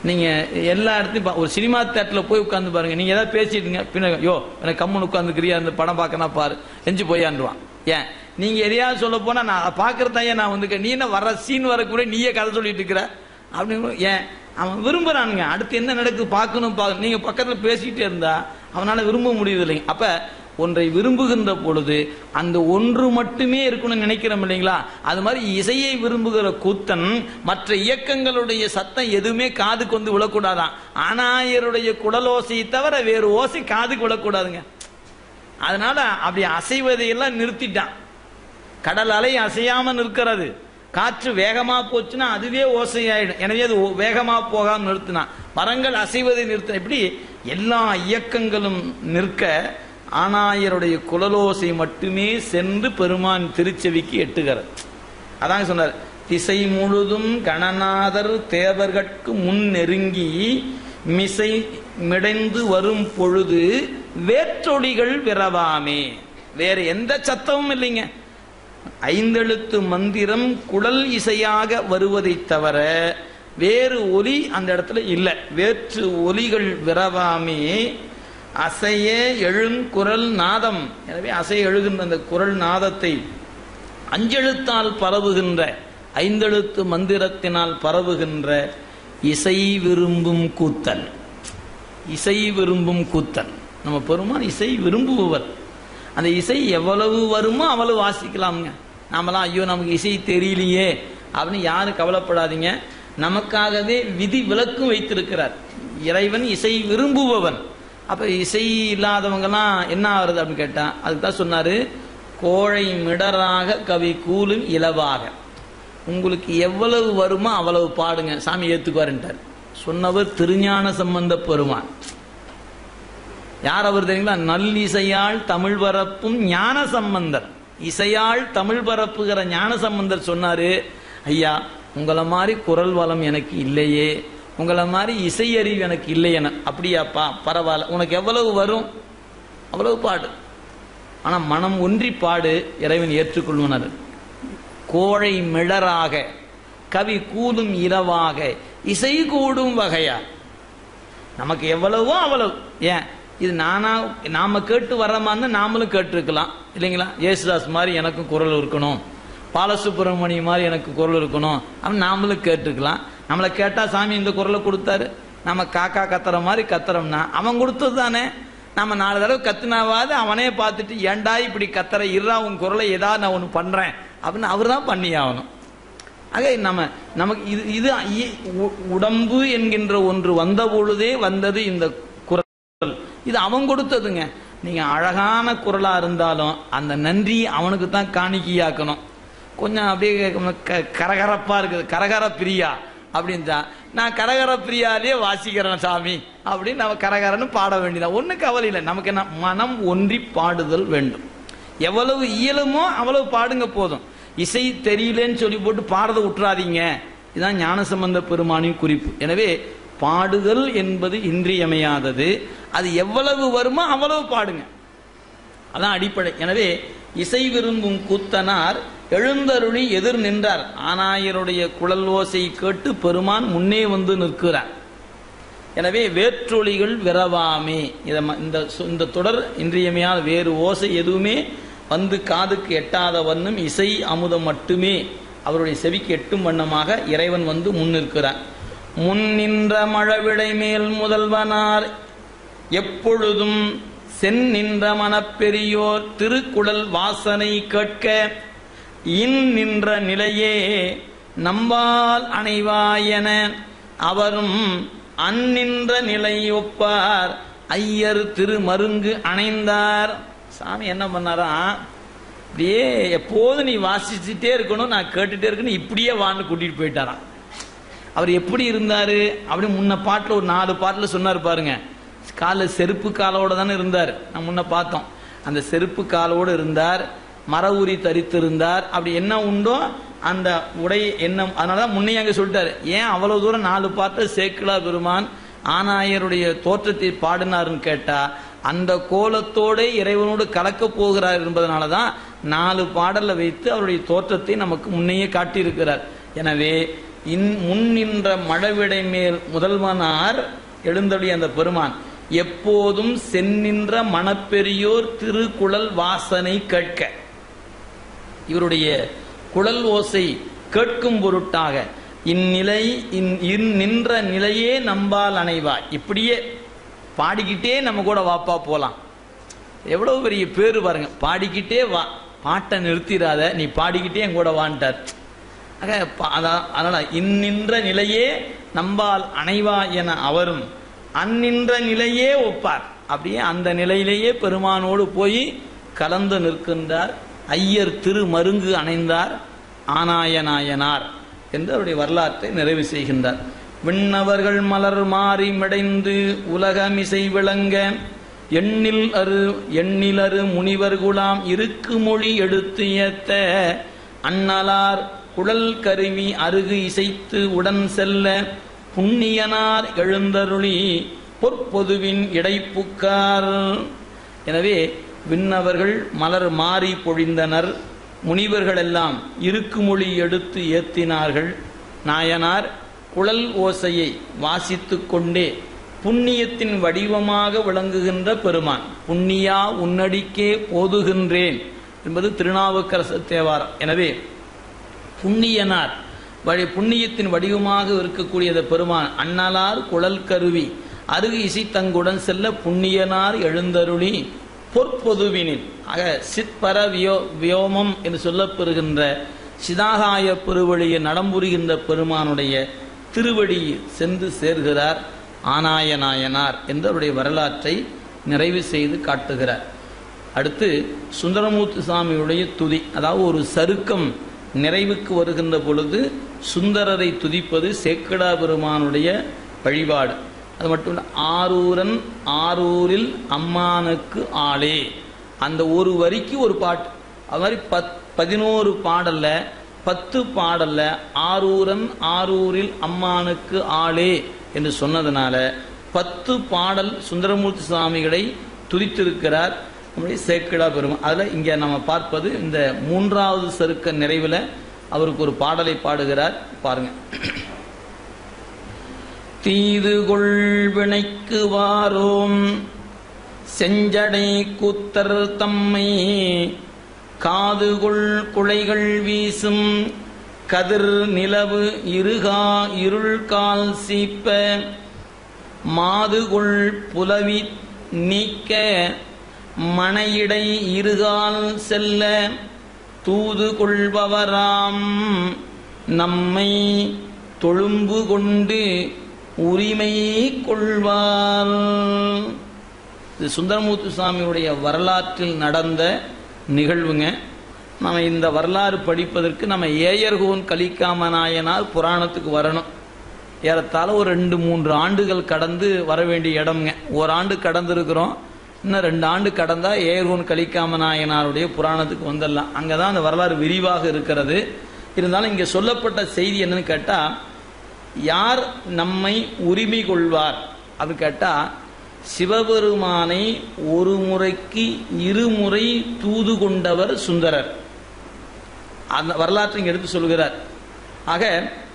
Speaker 1: நீங்க எல்லா இடத்தையும் பா- ஒரு சினிமா தேட்டரில் போய் உட்காந்து பாருங்க நீங்க ஏதாவது பேசிட்டுங்க பின்ன யோ எனக்கு கம்முன்னு உட்காந்துக்கிறியா இந்த படம் பார்க்கனா பாரு எஞ்சி போயாண்டுவான் ஏன் நீங்க எதையாவது சொல்ல போனா நான் பார்க்கறதையே நான் வந்து நீ என்ன வர சீன் வரக்கூட நீயே கதை சொல்லிட்டு இருக்கிற அப்படின்னு ஏன் அவன் விரும்புறானுங்க அடுத்து என்ன நடக்குது பார்க்கணும் பார்க்கணும் நீங்க பக்கத்துல பேசிக்கிட்டே இருந்தா அவனால விரும்ப முடியுது இல்லைங்க அப்ப ஒன்றை விரும்புகின்ற பொழுது அந்த ஒன்று மட்டுமே இருக்கணும்னு நினைக்கிறோம் இல்லைங்களா அது மாதிரி இசையை விரும்புகிற கூத்தன் மற்ற இயக்கங்களுடைய சத்தம் எதுவுமே காதுக்கு வந்து விழக்கூடாதான் ஆனாயருடைய குடலோசையை தவிர வேறு ஓசை காதுக்கு விழக்கூடாதுங்க அதனால அப்படி அசைவதையெல்லாம் நிறுத்திட்டான் கடல் அலை அசையாம நிற்கிறது காற்று வேகமா போச்சுன்னா அதுவே ஓசையாயிடும் எனவே அது ஓ- வேகமா போகாம நிறுத்தினான் மரங்கள் அசைவதை நிறுத்தின இப்படி எல்லா இயக்கங்களும் நிற்க ஆனாயருடைய குழலோசை மட்டுமே சென்று பெருமான் திருச்செவிக்கு எட்டுகிறது அதான் சொன்னார் திசை முழுதும் கணநாதர் தேவர்கட்கு முன் நெருங்கி மிசை மிடைந்து வரும் பொழுது வேற்றொடிகள் விரவாமே வேற எந்த சத்தமும் இல்லைங்க ஐந்தெழுத்து மந்திரம் குழல் இசையாக வருவதைத் தவிர வேறு ஒலி அந்த இடத்துல இல்லை வேற்று ஒலிகள் விரவாமே அசைய எழுங்குரல் நாதம் எனவே அசைய எழுகின்ற அந்த குரல் நாதத்தை அஞ்செழுத்தால் பரவுகின்ற ஐந்தெழுத்து மந்திரத்தினால் பரவுகின்ற இசை விரும்பும் கூத்தன் இசை விரும்பும் கூத்தன் நம்ம பெருமான் இசை விரும்புபவர் அந்த இசை எவ்வளவு வருமோ அவ்வளவு வாசிக்கலாமுங்க நாமெல்லாம் ஐயோ நமக்கு இசை தெரியலையே அப்படின்னு யாரும் கவலைப்படாதீங்க நமக்காகவே விதி விலக்கும் வைத்திருக்கிறார் இறைவன் இசை விரும்புபவன் அப்ப இசை இல்லாதவங்கலாம் என்ன ஆகுறது அப்படின்னு கேட்டா அதுக்கு தான் சொன்னாரு கோழை மிடராக கவி கூலும் இலவாக உங்களுக்கு எவ்வளவு வருமோ அவ்வளவு பாடுங்க சாமி ஏத்துக்குவாருன்ட்டார் சொன்னவர் திருஞான சம்பந்த பெருமான் யார் அவர் தெரியுங்களா நல்லிசையால் தமிழ் பரப்பும் ஞான சம்பந்தர் இசையால் தமிழ் பரப்புகிற ஞான சம்பந்தர் சொன்னாரு ஐயா உங்களை மாதிரி குரல் வளம் எனக்கு இல்லையே உங்களை மாதிரி இசையறிவு எனக்கு இல்லை என அப்படியாப்பா பரவாயில்ல உனக்கு எவ்வளவு வரும் அவ்வளவு பாடு ஆனா மனம் ஒன்றி பாடு இறைவன் ஏற்றுக்கொள்வனர் கோழை மிளராக கவி கூடும் இரவாக இசை கூடும் வகையா நமக்கு எவ்வளவோ அவ்வளவு ஏன் இது நானா நாம கேட்டு வர்ற மாதிரி இருந்தா நாமளும் கேட்டிருக்கலாம் இல்லைங்களா ஏசுதாஸ் மாதிரி எனக்கும் குரல் இருக்கணும் பாலசுப்ரமணியம் மாதிரி எனக்கு குரல் இருக்கணும் அப்படின்னு நாமளும் கேட்டுக்கலாம் நம்மளை கேட்டா சாமி இந்த குரலை கொடுத்தாரு நம்ம காக்கா கத்துற மாதிரி கத்துறோம்னா அவன் கொடுத்தது தானே நம்ம நாலு தடவை கத்துனாவாது அவனே பார்த்துட்டு ஏன்டா இப்படி கத்துற இருறா உன் குரலை ஏதாவது நான் ஒன்று பண்றேன் அப்படின்னு அவர் தான் பண்ணி ஆகணும் ஆக நம்ம நமக்கு இது இது இ- உ- உடம்பு என்கின்ற ஒன்று வந்த பொழுதே வந்தது இந்த குரல் இது அவன் கொடுத்ததுங்க நீங்க அழகான குரலா இருந்தாலும் அந்த நன்றி அவனுக்கு தான் காணிக்கையாக்கணும் கொஞ்சம் அப்படியே க- கரகரப்பா இருக்குது கரகர பிரியா அப்படின்ட்டா நான் கரகர பிரியாலே வாசிக்கிறேன் சாமி அப்படின்னு நம்ம கரகரன்னு பாட வேண்டியதான் ஒன்றும் கவலை இல்லை நமக்கு என்ன மனம் ஒன்றி பாடுதல் வேண்டும் எவ்வளவு இயலுமோ அவ்வளவு பாடுங்க போதும் இசை தெரியலன்னு சொல்லி போட்டு பாடுறதை விட்டுறாதீங்க இதுதான் ஞானசம்பந்த பெருமானின் குறிப்பு எனவே பாடுதல் என்பது இன்றியமையாதது அது எவ்வளவு வருமோ அவ்வளவு பாடுங்க அதான் அடிப்படை எனவே இசை விரும்பும் கூத்தனார் எழுந்தருளி எதிர் நின்றார் ஆனாயருடைய குழல் ஓசை கேட்டு பெருமான் முன்னே வந்து நிற்கிறார் எனவே வேற்றொலிகள் விரவாமே இத ம- இந்த சு- இந்த தொடர் இன்றியமையாத வேறு ஓசை எதுவுமே வந்து காதுக்கு எட்டாத வண்ணம் இசை அமுதம் மட்டுமே அவருடைய செவிக்கு எட்டும் வண்ணமாக இறைவன் வந்து முன் நிற்கிறார் முன் நின்ற மழவிடை மேல் முதல்வனார் எப்பொழுதும் சென் நின்ற மனப்பெரியோர் திருக்குடல் வாசனை கேட்க இன் நின்ற நிலையே நம்பால் அணைவாயென அவரும் அந்நின்ற நிலை ஒப்பார் ஐயர் திருமருங்கு அணைந்தார் சாமி என்ன பண்ணாரா அப்படியே எப்போதும் நீ வாசிச்சுட்டே இருக்கணும் நான் கேட்டுட்டே இருக்கணும் இப்படியே வான்னு கூட்டிட்டு போயிட்டாராம் அவர் எப்படி இருந்தாரு அப்படி முன்ன பாட்டில் ஒரு நாலு பாட்டில் சொன்னார் பாருங்க காலில் செருப்பு காலோட தானே இருந்தார் நம்ம முன்ன பார்த்தோம் அந்த செருப்பு காலோடு இருந்தார் மர உரி தரித்திருந்தார் அப்படி என்ன உண்டோ அந்த உடை என்ன அதனால தான் முன்னையே அங்கே சொல்லிட்டாரு ஏன் அவ்வளவு தூரம் நாலு பாட்டு சேக்கிலா பெருமான் ஆனாயருடைய தோற்றத்தை பாடினாருன்னு கேட்டா அந்த கோலத்தோட இறைவனோடு கலக்க போகிறார் என்பதனால தான் நாலு பாடலை வைத்து அவருடைய தோற்றத்தை நமக்கு முன்னையே காட்டியிருக்கிறார் எனவே இன் முன் நின்ற மழவிடை மேல் முதல்வனார் எழுந்தொழி அந்த பெருமான் எப்போதும் சென்னின்ற மணப்பெரியோர் திருக்குழல் வாசனை கேட்க இவருடைய குழல் ஓசை கேட்கும் பொருட்டாக இந்நிலை இன் இன் நின்ற நிலையே நம்பால் அணைவா இப்படியே பாடிக்கிட்டே நம்ம கூட வாப்பா போலாம் எவ்வளவு பெரிய பேரு பாருங்க பாடிக்கிட்டே வா பாட்டை நிறுத்திடாத நீ பாடிக்கிட்டே என் கூட வான்ட்டார் ஆக ப- அதான் அதனால இந்நின்ற நிலையே நம்பால் அணைவா என அவரும் அந்நின்ற நிலையே ஒப்பார் அப்படியே அந்த நிலையிலேயே பெருமானோடு போய் கலந்து நிற்கின்றார் ஐயர் திருமருங்கு அணைந்தார் ஆனாயநாயனார் என்று அவருடைய வரலாற்றை நிறைவு செய்கின்றார் விண்ணவர்கள் மலர் மாறி மிடைந்து உலகமிசை விளங்க எண்ணில் அரு எண்ணிலரு முனிவர் குலாம் இருக்கு மொழி எடுத்து ஏத்த அண்ணலார் குழல் கருவி அருகு இசைத்து உடன் செல்ல புண்ணியனார் எழுந்தருளி பொற்பொதுவின் இடைப்புக்கார் எனவே விண்ணவர்கள் மலர் மாறி பொழிந்தனர் முனிவர்கள் எல்லாம் இருக்குமொழி எடுத்து ஏத்தினார்கள் நாயனார் குழல் ஓசையை வாசித்துக் கொண்டே புண்ணியத்தின் வடிவமாக விளங்குகின்ற பெருமான் புண்ணியா உன்னடிக்கே போதுகின்றேன் என்பது திருநாவுக்கரசு தேவாரம் எனவே புண்ணியனார் வழி புண்ணியத்தின் வடிவமாக இருக்கக்கூடியது பெருமான் அண்ணலார் குழல் கருவி அருகு இசைத்தங்குடன் செல்ல புண்ணியனார் எழுந்தருளி பொற்பொதுவினில் ஆக சிற்பர வியோ வியோமம் என்று சொல்லப்பெறுகின்ற சிதாகாய பெருவழியை நடம்புரிகின்ற பெருமானுடைய திருவடியில் சென்று சேர்கிறார் ஆனாயநாயனார் என்று அவருடைய வரலாற்றை நிறைவு செய்து காட்டுகிறார் அடுத்து சுந்தரமூர்த்தி சாமியுடைய துதி அதாவது ஒரு சருக்கம் நிறைவுக்கு வருகின்ற பொழுது சுந்தரரை துதிப்பது சேக்கடா பெருமானுடைய வழிபாடு அது மட்டும் இல்ல, ஆரூரன் ஆரூரில் அம்மானுக்கு ஆளே அந்த ஒரு வரிக்கு ஒரு பாட்டு அது மாதிரி பத் பதினோரு பாடல்ல பத்து பாடல்ல ஆரூரன் ஆரூரில் அம்மானுக்கு ஆளே என்று சொன்னதுனால பத்து பாடல் சுந்தரமூர்த்தி சுவாமிகளை துதித்திருக்கிறார் நம்முடைய சேக்கிழா பெருமான் அதில் இங்கே நம்ம பார்ப்பது இந்த மூன்றாவது சருக்க நிறைவில் அவருக்கு ஒரு பாடலை பாடுகிறார் பாருங்க தீதுகொள் வினைக்கு வாரோம் செஞ்சடை கூத்தர் தம்மை காதுகொள் குலைகள் வீசும் கதிர் நிலவு இருகா இருள் கால் சீப்ப மாதுகொள் புலவி நீக்க மனையிடை இருகால் செல்ல தூது கொள்பவராம் நம்மை தொழும்பு கொண்டு உரிமை கொள்வார் இது சுந்தரமூர்த்தி சுவாமியுடைய வரலாற்றில் நடந்த நிகழ்வுங்க நம்ம இந்த வரலாறு படிப்பதற்கு நம்ம ஏயர்கோன் கலிக்காம நாயனார் புராணத்துக்கு வரணும் ஏறத்தாழ ஒரு ரெண்டு மூன்று ஆண்டுகள் கடந்து வர வேண்டிய இடம்ங்க ஒரு ஆண்டு கடந்திருக்கிறோம் இன்னும் ரெண்டு ஆண்டு கடந்தா ஏர்கோன் கலிக்காம நாயனாருடைய புராணத்துக்கு வந்துடலாம் அங்கே தான் அந்த வரலாறு விரிவாக இருக்கிறது இருந்தாலும் இங்கே சொல்லப்பட்ட செய்தி என்னன்னு கேட்டால் யார் நம்மை உரிமை கொள்வார் அப்படின்னு கேட்டால் சிவபெருமானை ஒரு முறைக்கு இருமுறை தூது கொண்டவர் சுந்தரர் அந்த வரலாற்றை இங்க எடுத்து சொல்கிறார் ஆக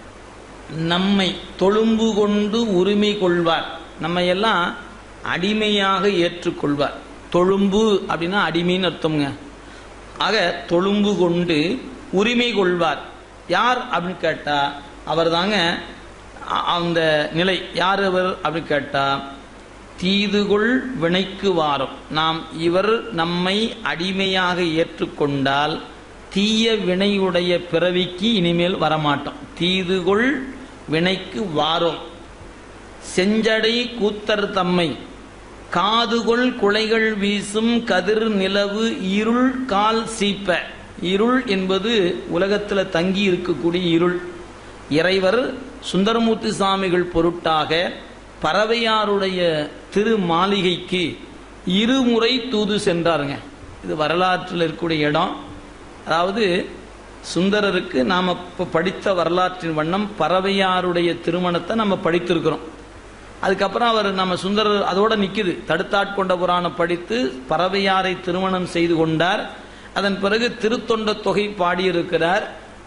Speaker 1: நம்மை தொழும்பு கொண்டு உரிமை கொள்வார் நம்ம எல்லாம் அடிமையாக ஏற்றுக்கொள்வார் தொழும்பு அப்படின்னா அடிமைன்னு அர்த்தம்ங்க ஆக தொழும்பு கொண்டு உரிமை கொள்வார் யார் அப்படின்னு கேட்டா அவர் தாங்க அந்த நிலை யார் அவர் அப்படின்னு கேட்டா தீதுகொள் வினைக்கு வாரம் நாம் இவர் நம்மை அடிமையாக ஏற்றுக்கொண்டால் தீய வினையுடைய பிறவிக்கு இனிமேல் வரமாட்டோம் தீதுகொள் வினைக்கு வாரோம் செஞ்சடை கூத்தர் தம்மை காதுகொள் குலைகள் வீசும் கதிர் நிலவு இருள் கால் சீப்ப இருள் என்பது உலகத்தில் தங்கி இருக்கக்கூடிய இருள் இறைவர் சுந்தரமூர்த்தி சாமிகள் பொருட்டாக பறவையாருடைய திரு மாளிகைக்கு இருமுறை தூது சென்றாருங்க இது வரலாற்றில் இருக்கக்கூடிய இடம் அதாவது சுந்தரருக்கு நாம் இப்போ படித்த வரலாற்றின் வண்ணம் பறவையாருடைய திருமணத்தை நம்ம படித்திருக்கிறோம் அதுக்கப்புறம் அவர் நம்ம சுந்தரர் அதோட நிக்குது தடுத்தாட்கொண்ட புராணம் படித்து பறவையாரை திருமணம் செய்து கொண்டார் அதன் பிறகு திருத்தொண்ட தொகை பாடியிருக்கிறார்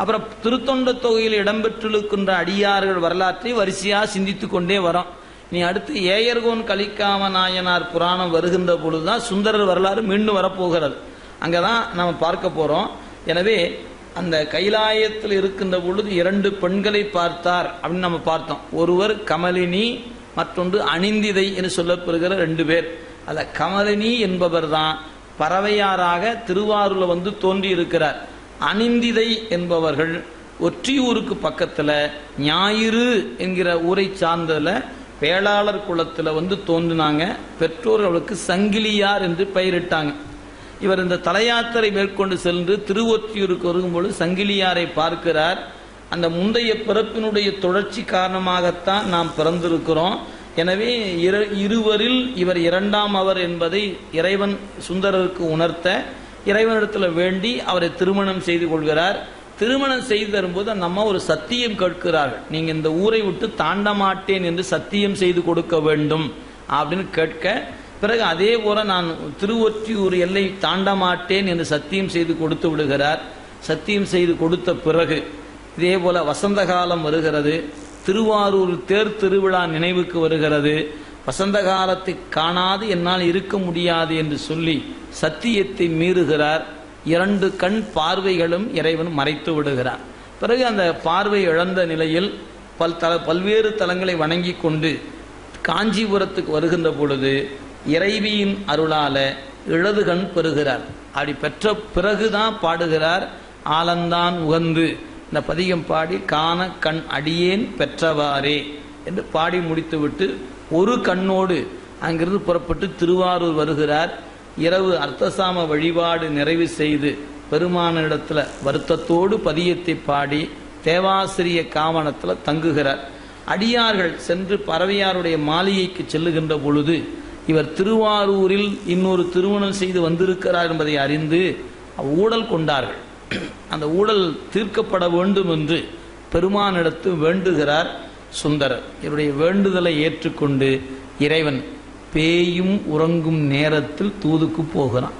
Speaker 1: அப்புறம் திருத்தொண்ட தொகையில் இடம்பெற்றிருக்கின்ற அடியார்கள் வரலாற்றை வரிசையா சிந்தித்துக் கொண்டே வரோம் நீ அடுத்து ஏயர்கோன் கலிக்காம நாயனார் புராணம் வருகின்ற பொழுதுதான் சுந்தரர் வரலாறு மீண்டும் வரப்போகிறது அங்கதான் நம்ம பார்க்க போறோம் எனவே அந்த கைலாயத்தில் இருக்கின்ற பொழுது இரண்டு பெண்களை பார்த்தார் அப்படின்னு நம்ம பார்த்தோம் ஒருவர் கமலினி மற்றொன்று அணிந்திதை என்று சொல்லப்படுகிற ரெண்டு பேர் அந்த கமலினி என்பவர் தான் பறவையாராக திருவாரூர்ல வந்து தோன்றி இருக்கிறார் அணிந்திதை என்பவர்கள் ஒற்றியூருக்கு பக்கத்துல ஞாயிறு என்கிற ஊரை சார்ந்ததுல வேளாளர் குலத்துல வந்து தோன்றினாங்க பெற்றோர் அவளுக்கு சங்கிலியார் என்று பெயரிட்டாங்க இவர் இந்த தலையாத்திரை மேற்கொண்டு சென்று திருவொற்றியூருக்கு வரும்பொழுது சங்கிலியாரை பார்க்கிறார் அந்த முந்தைய பிறப்பினுடைய தொடர்ச்சி காரணமாகத்தான் நாம் பிறந்திருக்கிறோம் எனவே இரு- இருவரில் இவர் இரண்டாம் அவர் என்பதை இறைவன் சுந்தரருக்கு உணர்த்த இறைவனிடத்தில் வேண்டி அவரை திருமணம் செய்து கொள்கிறார் திருமணம் செய்து தரும்போது அந்த அம்மா ஒரு சத்தியம் கேட்கிறார்கள் நீங்க இந்த ஊரை விட்டு தாண்ட மாட்டேன் என்று சத்தியம் செய்து கொடுக்க வேண்டும் அப்படின்னு கேட்க பிறகு அதே போல நான் திருவொற்றியூர் எல்லை தாண்ட மாட்டேன் என்று சத்தியம் செய்து கொடுத்து விடுகிறார் சத்தியம் செய்து கொடுத்த பிறகு இதே போல வசந்த காலம் வருகிறது திருவாரூர் தேர் திருவிழா நினைவுக்கு வருகிறது வசந்த காலத்தை காணாது என்னால் இருக்க முடியாது என்று சொல்லி சத்தியத்தை மீறுகிறார் இரண்டு கண் பார்வைகளும் இறைவன் மறைத்து விடுகிறார் பிறகு அந்த பார்வை இழந்த நிலையில் பல் தல பல்வேறு தலங்களை வணங்கி கொண்டு காஞ்சிபுரத்துக்கு வருகின்ற பொழுது இறைவியின் அருளால இடது கண் பெறுகிறார் அப்படி பெற்ற பிறகுதான் பாடுகிறார் ஆலந்தான் உகந்து இந்த பதிகம் பாடி காண கண் அடியேன் பெற்றவாறே என்று பாடி முடித்துவிட்டு ஒரு கண்ணோடு அங்கிருந்து புறப்பட்டு திருவாரூர் வருகிறார் இரவு அர்த்தசாம வழிபாடு நிறைவு செய்து பெருமானிடத்துல வருத்தத்தோடு பதியத்தை பாடி தேவாசிரிய காவனத்துல தங்குகிறார் அடியார்கள் சென்று பறவையாருடைய மாளிகைக்கு செல்லுகின்ற பொழுது இவர் திருவாரூரில் இன்னொரு திருமணம் செய்து வந்திருக்கிறார் என்பதை அறிந்து ஊழல் கொண்டார்கள் அந்த ஊழல் தீர்க்கப்பட வேண்டும் என்று பெருமானிடத்து வேண்டுகிறார் சுந்தரர் இவருடைய வேண்டுதலை ஏற்றுக்கொண்டு இறைவன் பேயும் உறங்கும் நேரத்தில் தூதுக்கு போகிறான்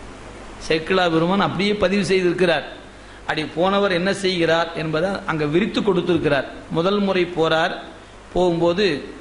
Speaker 1: சேக்கிழா பெருமான் அப்படியே பதிவு செய்திருக்கிறார் அடி போனவர் என்ன செய்கிறார் என்பதை அங்க விரித்து கொடுத்திருக்கிறார் முதல் முறை போறார் போகும்போது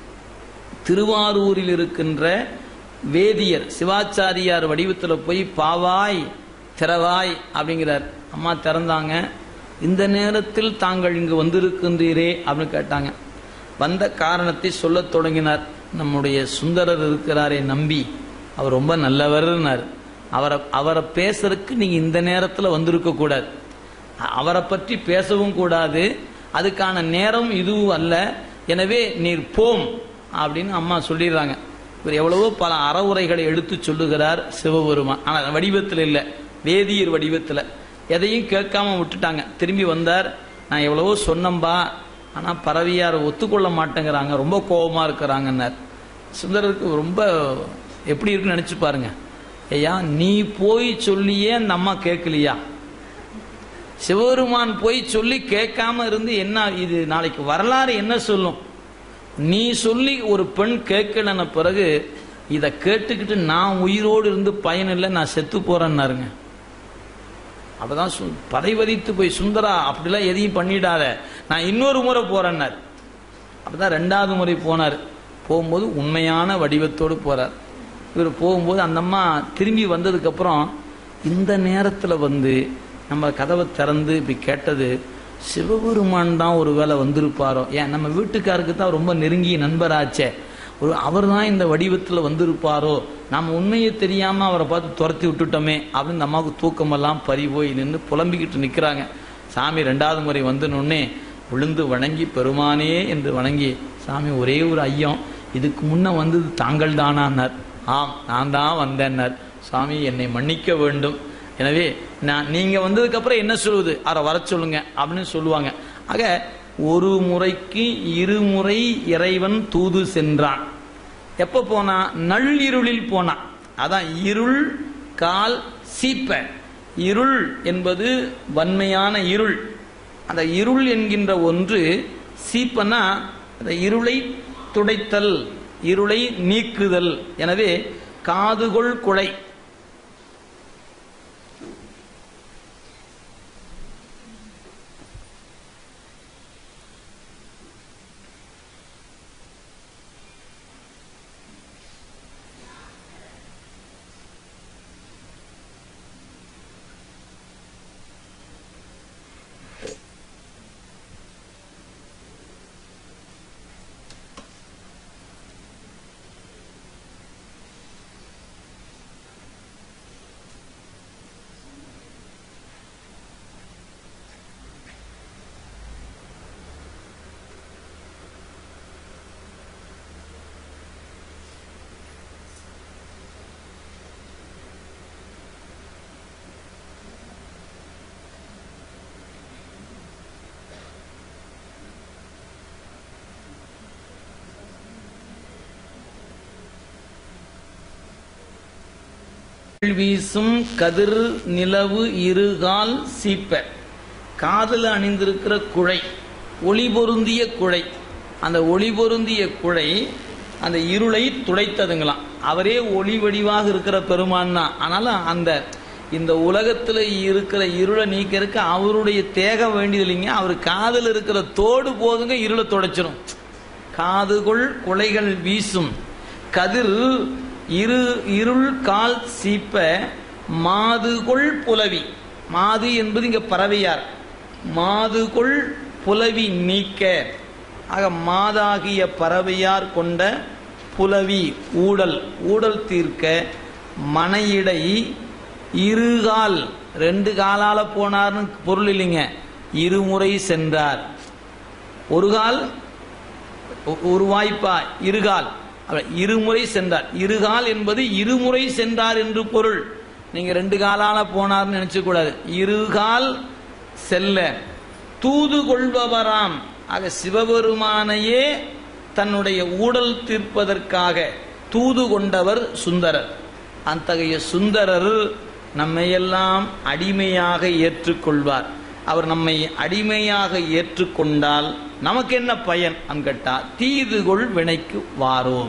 Speaker 1: திருவாரூரில் இருக்கின்ற வேதியர் சிவாச்சாரியார் வடிவத்தில் போய் பாவாய் திறவாய் அப்படிங்கிறார் அம்மா திறந்தாங்க இந்த நேரத்தில் தாங்கள் இங்கு வந்திருக்கின்றீரே அப்படின்னு கேட்டாங்க வந்த காரணத்தை சொல்லத் தொடங்கினார் நம்முடைய சுந்தரர் இருக்கிறாரே நம்பி அவர் ரொம்ப நல்லவர்னார் அவரை அவரை பேசுறதுக்கு நீங்க இந்த நேரத்தில் வந்திருக்க கூடாது அவரை பற்றி பேசவும் கூடாது அதுக்கான நேரம் இதுவும் அல்ல எனவே நீர் போம் அப்படின்னு அம்மா சொல்லிடுறாங்க இவர் எவ்வளவோ பல அறவுரைகளை எடுத்து சொல்லுகிறார் சிவபெருமான் ஆனால் வடிவத்தில் இல்லை வேதியர் வடிவத்தில் எதையும் கேட்காம விட்டுட்டாங்க திரும்பி வந்தார் நான் எவ்வளவோ சொன்னம்பா ஆனால் பறவையார் ஒத்துக்கொள்ள மாட்டேங்கிறாங்க ரொம்ப கோபமா இருக்கிறாங்கன்னார் சுந்தரருக்கு ரொம்ப எப்படி இருக்குன்னு நினைச்சு பாருங்க ஐயா நீ போய் சொல்லியே அந்த அம்மா கேட்கலையா சிவபெருமான் போய் சொல்லி கேட்காம இருந்து என்ன இது நாளைக்கு வரலாறு என்ன சொல்லும் நீ சொல்லி ஒரு பெண் கேட்கலன பிறகு இதை கேட்டுக்கிட்டு நான் உயிரோடு இருந்து பயனில்லை நான் செத்து போறேன்னாருங்க அப்பதான் சு- பதைவதித்து போய் சுந்தரா அப்படிலாம் எதையும் பண்ணிடாத நான் இன்னொரு முறை போறேன்னார் அப்பதான் ரெண்டாவது முறை போனார் போகும்போது உண்மையான வடிவத்தோடு போறார் இவர் போகும்போது அந்த அம்மா திரும்பி வந்ததுக்கப்புறம் இந்த நேரத்தில் வந்து நம்ம கதவை திறந்து இப்படி கேட்டது சிவபெருமான் தான் ஒரு வேளை வந்திருப்பாரோ ஏன் நம்ம வீட்டுக்காருக்கு தான் ரொம்ப நெருங்கிய நண்பராச்சே ஒரு அவர் தான் இந்த வடிவத்தில் வந்திருப்பாரோ நம்ம உண்மையை தெரியாமல் அவரை பார்த்து துரத்தி விட்டுட்டோமே அப்படின்னு இந்த அம்மாவுக்கு தூக்கமெல்லாம் பறி போய் நின்று புலம்பிக்கிட்டு நிற்கிறாங்க சாமி ரெண்டாவது முறை வந்தனோடனே விழுந்து வணங்கி பெருமானே என்று வணங்கி சாமி ஒரே ஒரு ஐயம் இதுக்கு முன்ன வந்தது தாங்கள் தானான்னார் ஆம் நான் தான் வந்தேன்னார் சாமி என்னை மன்னிக்க வேண்டும் எனவே நான் நீங்க வந்ததுக்கு அப்புறம் என்ன சொல்லுவது அவரை வர சொல்லுங்க அப்படின்னு சொல்லுவாங்க ஆக ஒரு முறைக்கு இருமுறை இறைவன் தூது சென்றான் எப்ப போனா நள்ளிருளில் போனான் அதான் இருள் கால் சீப்ப இருள் என்பது வன்மையான இருள் அந்த இருள் என்கின்ற ஒன்று சீப்பனா அந்த இருளை துடைத்தல் இருளை நீக்குதல் எனவே காதுகொள் குலை வீசும் கதிர் நிலவு இருகால் சீப்ப காதில் அணிந்திருக்கிற குழை ஒளி பொருந்திய குழை அந்த ஒளி பொருந்திய குழை அந்த இருளை துடைத்ததுங்களாம் அவரே ஒளி வடிவாக இருக்கிற பெருமான் தான் ஆனாலும் அந்த இந்த உலகத்தில் இருக்கிற இருளை நீக்கிறதுக்கு அவருடைய தேகம் வேண்டியது இல்லைங்க அவர் காதில் இருக்கிற தோடு போதுங்க இருளை துடைச்சிரும் காதுகுள் குலைகள் வீசும் கதிர் இரு இருள் கால் சீப்ப மாதுகொள் புலவி மாது என்பது இங்க பறவையார் மாதுகொள் புலவி நீக்க ஆக மாதாகிய பறவையார் கொண்ட புலவி ஊடல் ஊடல் தீர்க்க மனையிடை இருகால் ரெண்டு காலால போனார்னு பொருள் இல்லைங்க இருமுறை சென்றார் ஒரு கால் ஒ- ஒரு வாய்ப்பா இருகால் அவர் இருமுறை சென்றார் இருகால் என்பது இருமுறை சென்றார் என்று பொருள் நீங்க ரெண்டு காலால போனார்னு நினைச்ச கூடாது இருகால் செல்ல தூது கொள்பவராம் ஆக சிவபெருமானையே தன்னுடைய ஊடல் தீர்ப்பதற்காக தூது கொண்டவர் சுந்தரர் அத்தகைய சுந்தரர் நம்மையெல்லாம் அடிமையாக ஏற்றுக்கொள்வார் அவர் நம்மை அடிமையாக ஏற்றுக்கொண்டால் நமக்கு என்ன பயன் அன்கட்டா தீதுகொள் வினைக்கு வாரோம்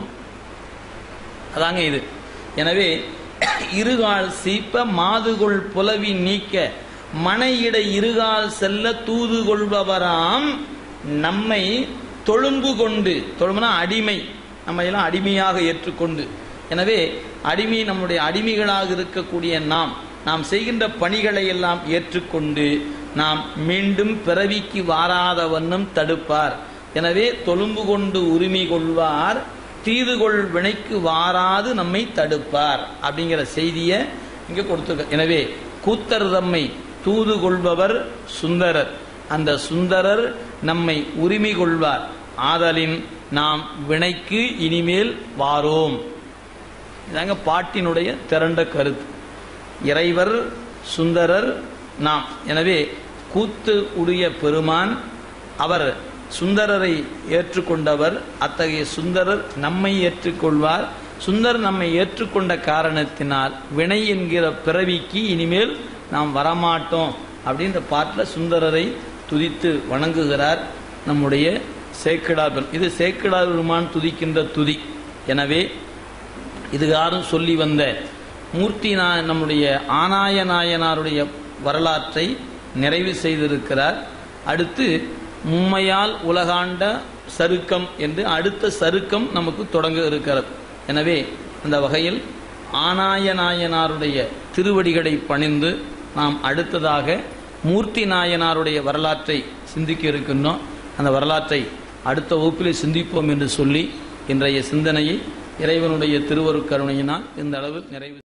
Speaker 1: அதாங்க இது எனவே இருகால் சீப்ப மாதுகொள் புலவி நீக்க மனையிட இருகால் செல்ல தூது கொள்பவராம் நம்மை தொழும்பு கொண்டு தொழும்புனா அடிமை நம்ம எல்லாம் அடிமையாக ஏற்றுக்கொண்டு எனவே அடிமை நம்முடைய அடிமைகளாக இருக்கக்கூடிய நாம் நாம் செய்கின்ற பணிகளை எல்லாம் ஏற்றுக்கொண்டு நாம் மீண்டும் பிறவிக்கு வாராத வண்ணம் தடுப்பார் எனவே தொழும்பு கொண்டு உரிமை கொள்வார் தீதுகொள் வினைக்கு வாராது நம்மை தடுப்பார் அப்படிங்கிற செய்தியை இங்க கொடுத்துருக்க எனவே கூத்தர் தம்மை தூது கொள்பவர் சுந்தரர் அந்த சுந்தரர் நம்மை உரிமை கொள்வார் ஆதலின் நாம் வினைக்கு இனிமேல் வாரோம் இதாங்க பாட்டினுடைய திரண்ட கருத்து இறைவர் சுந்தரர் நாம் எனவே கூத்து உடைய பெருமான் அவர் சுந்தரரை ஏற்றுக்கொண்டவர் அத்தகைய சுந்தரர் நம்மை ஏற்றுக்கொள்வார் சுந்தர் நம்மை ஏற்றுக்கொண்ட காரணத்தினால் வினை என்கிற பிறவிக்கு இனிமேல் நாம் வரமாட்டோம் அப்படின்ற பாட்டில் சுந்தரரை துதித்து வணங்குகிறார் நம்முடைய சேக்கிடார் பெரும். இது சேக்கிடார் பெருமான் துதிக்கின்ற துதி எனவே இதுகாரும் சொல்லி வந்த மூர்த்தி நா நம்முடைய ஆனாய நாயனாருடைய வரலாற்றை நிறைவு செய்திருக்கிறார் அடுத்து மும்மையால் உலகாண்ட சருக்கம் என்று அடுத்த சருக்கம் நமக்கு தொடங்க இருக்கிறது எனவே அந்த வகையில் ஆனாய நாயனாருடைய திருவடிகளை பணிந்து நாம் அடுத்ததாக மூர்த்தி நாயனாருடைய வரலாற்றை சிந்திக்க இருக்கின்றோம் அந்த வரலாற்றை அடுத்த வகுப்பிலே சிந்திப்போம் என்று சொல்லி இன்றைய சிந்தனையை இறைவனுடைய திருவருட்கருணையினால் இந்த அளவில் நிறைவு